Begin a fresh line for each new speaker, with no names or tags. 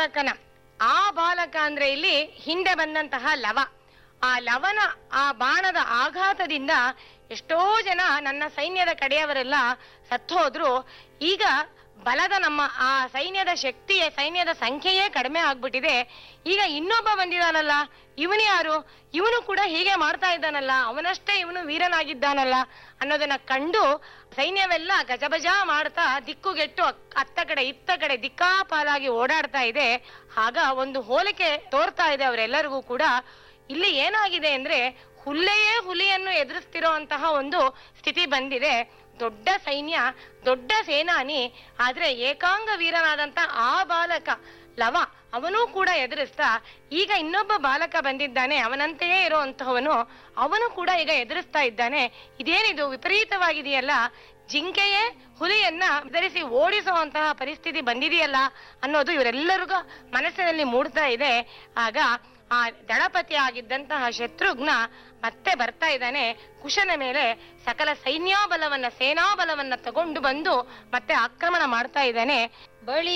ಬಾಲಕನ ಆ ಬಾಲಕ ಅಂದ್ರೆ ಇಲ್ಲಿ ಹಿಂದೆ ಬಂದಂತಹ ಲವ ಆ ಲವನ ಆ ಬಾಣದ ಆಘಾತದಿಂದ ಎಷ್ಟೋ ಜನ ನನ್ನ ಸೈನ್ಯದ ಕಡೆಯವರೆಲ್ಲ ಸತ್ತೋದ್ರು ಈಗ ಬಲದ ನಮ್ಮ ಆ ಸೈನ್ಯದ ಶಕ್ತಿಯ ಸೈನ್ಯದ ಸಂಖ್ಯೆಯೇ ಕಡಿಮೆ ಆಗ್ಬಿಟ್ಟಿದೆ ಈಗ ಇನ್ನೊಬ್ಬ ಬಂದಿದಾನಲ್ಲ ಇವನು ಯಾರು ಇವನು ಕೂಡ ಹೀಗೆ ಮಾಡ್ತಾ ಇದ್ದಾನಲ್ಲ ಅವನಷ್ಟೇ ಇವನು ವೀರನಾಗಿದ್ದಾನಲ್ಲ ಅನ್ನೋದನ್ನ ಕಂಡು ಸೈನ್ಯವೆಲ್ಲ ಗಜಬಜ ಮಾಡ್ತಾ ದಿಕ್ಕುಗೆಟ್ಟು ಅಕ್- ಅತ್ತ ಕಡೆ ಇತ್ತ ಕಡೆ ದಿಕ್ಕಾಪಾಲಾಗಿ ಓಡಾಡ್ತಾ ಇದೆ ಆಗ ಒಂದು ಹೋಲಿಕೆ ತೋರ್ತಾ ಇದೆ ಅವರೆಲ್ಲರಿಗೂ ಕೂಡ ಇಲ್ಲಿ ಏನಾಗಿದೆ ಅಂದ್ರೆ ಹುಲ್ಲೆಯೇ ಹುಲಿಯನ್ನು ಎದುರಿಸ್ತಿರೋ ಅಂತಹ ಒಂದು ಸ್ಥಿತಿ ಬಂದಿದೆ ದೊಡ್ಡ ಸೈನ್ಯ ದೊಡ್ಡ ಸೇನಾನಿ ಆದ್ರೆ ಏಕಾಂಗ ವೀರನಾದಂತ ಆ ಬಾಲಕ ಲವ ಅವನೂ ಕೂಡ ಎದುರಿಸ್ತಾ ಈಗ ಇನ್ನೊಬ್ಬ ಬಾಲಕ ಬಂದಿದ್ದಾನೆ ಅವನಂತೆಯೇ ಇರುವಂತಹವನು ಅವನು ಕೂಡ ಈಗ ಎದುರಿಸ್ತಾ ಇದ್ದಾನೆ ಇದೇನಿದು ವಿಪರೀತವಾಗಿದೆಯಲ್ಲ ಜಿಂಕೆಯೇ ಹುಲಿಯನ್ನ ಧರಿಸಿ ಓಡಿಸುವಂತಹ ಪರಿಸ್ಥಿತಿ ಬಂದಿದೆಯಲ್ಲ ಅನ್ನೋದು ಇವರೆಲ್ಲರಿಗೂ ಮನಸ್ಸಿನಲ್ಲಿ ಮೂಡ್ತಾ ಇದೆ ಆಗ ಆ ದಳಪತಿ ಆಗಿದ್ದಂತಹ ಶತ್ರುಘ್ನ ಮತ್ತೆ ಬರ್ತಾ ಇದ್ದಾನೆ ಕುಶನ ಮೇಲೆ ಸಕಲ ಸೈನ್ಯಾಬಲವನ್ನ ಸೇನಾಬಲವನ್ನ ತಗೊಂಡು ಬಂದು ಮತ್ತೆ ಆಕ್ರಮಣ ಮಾಡ್ತಾ ಇದ್ದಾನೆ
ಬಳಿ